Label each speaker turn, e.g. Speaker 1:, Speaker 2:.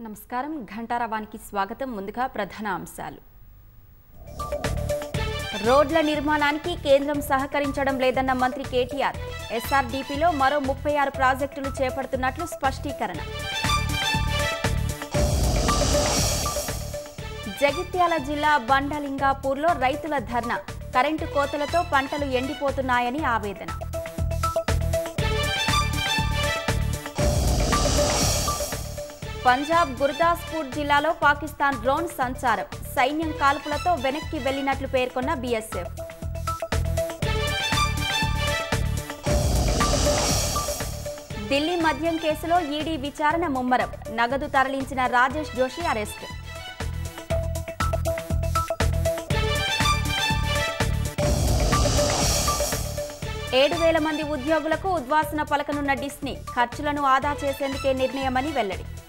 Speaker 1: నమస్కారం ఘంటారవానికి స్వాగతం ముందుగా ప్రధాన అంశాలు రోడ్ల నిర్మాణానికి కేంద్రం సహకరించడం లేదన్న మంత్రి కేటీఆర్ ఎస్ఆర్డీపీలో మరో ముప్పై ఆరు ప్రాజెక్టులు చేపడుతున్నట్లు స్పష్టీకరణ జగిత్యాల జిల్లా బండలింగాపూర్లో రైతుల ధర్నా కరెంటు కోతలతో పంటలు ఎండిపోతున్నాయని ఆవేదన పంజాబ్ గుర్దాస్పూర్ జిల్లాలో పాకిస్తాన్ డ్రోన్ సంచారం సైన్యం కాల్పులతో వెనక్కి వెళ్లినట్లు పేర్కొన్న బీఎస్ఎఫ్ ఢిల్లీ మద్యం కేసులో ఈడీ విచారణ ముమ్మరం నగదు తరలించిన రాజేష్ జోషి అరెస్ట్ ఏడు వేల మంది ఉద్యోగులకు ఉద్వాసన పలకనున్న డిస్నీ ఖర్చులను ఆదా చేసేందుకే నిర్ణయమని వెల్లడి